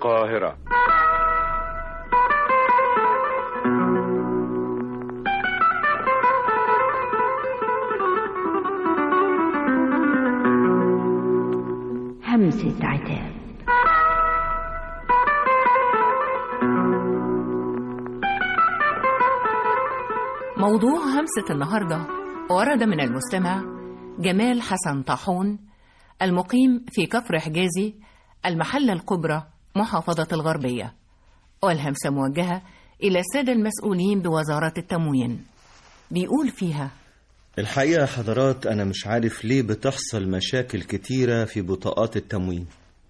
القاهرة همسة عتاب موضوع همسة النهاردة ورد من المستمع جمال حسن طاحون المقيم في كفر حجازي المحلة الكبرى محافظة الغربية والهمسة موجهة إلى السادة المسؤولين بوزارة التموين بيقول فيها الحقيقة يا حضرات أنا مش عارف ليه بتحصل مشاكل كتيرة في بطاقات التموين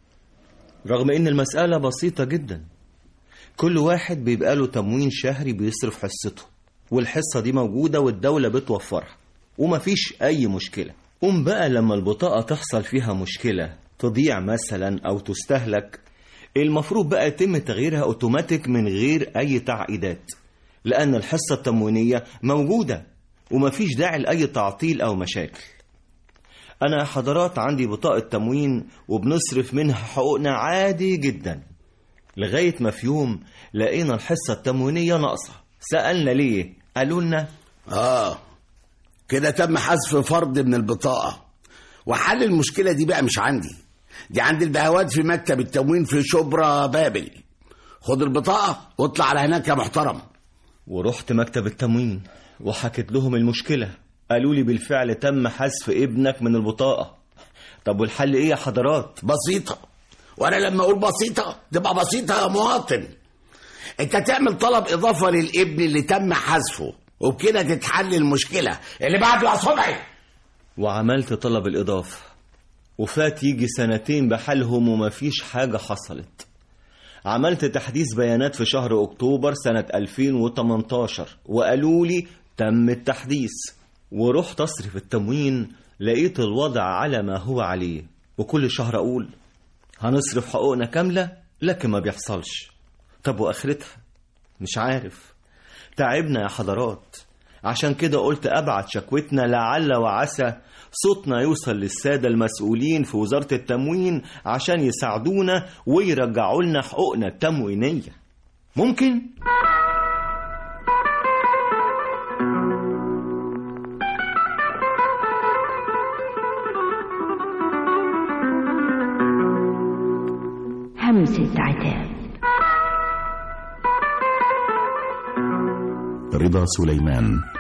رغم إن المسألة بسيطة جدا كل واحد بيبقى له تموين شهري بيصرف حصته والحصة دي موجودة والدولة بتوفرها ومفيش أي مشكلة قوم بقى لما البطاقة تحصل فيها مشكلة تضيع مثلا أو تستهلك المفروض بقى يتم تغييرها أوتوماتيك من غير أي تعقيدات لأن الحصة التموينية موجودة ومفيش داعي لأي تعطيل أو مشاكل أنا يا حضرات عندي بطاقة تموين وبنصرف منها حقوقنا عادي جدا لغاية ما في يوم لقينا الحصة التموينية ناقصة سألنا ليه قالوا لنا اه كده تم حذف فرد من البطاقة وحل المشكلة دي بقى مش عندي دي عند البهوات في مكتب التموين في شبرا بابل خد البطاقة واطلع على هناك يا محترم ورحت مكتب التموين وحكيت لهم المشكلة قالوا لي بالفعل تم حذف ابنك من البطاقة طب والحل ايه يا حضرات بسيطة وانا لما اقول بسيطة تبقى بسيطة يا مواطن انت تعمل طلب اضافة للابن اللي تم حذفه وبكده تتحل المشكلة اللي بعده يا صبحي وعملت طلب الإضافة وفات يجي سنتين بحالهم ومفيش حاجة حصلت عملت تحديث بيانات في شهر أكتوبر سنة 2018 وقالوا لي تم التحديث ورحت أصرف التموين لقيت الوضع على ما هو عليه وكل شهر أقول هنصرف حقوقنا كاملة لكن ما بيحصلش طب وآخرتها مش عارف تعبنا يا حضرات عشان كده قلت أبعت شكوتنا لعل وعسى صوتنا يوصل للسادة المسؤولين في وزارة التموين عشان يساعدونا ويرجعوا لنا حقوقنا التموينية ممكن؟ همسة عتاب رضا سليمان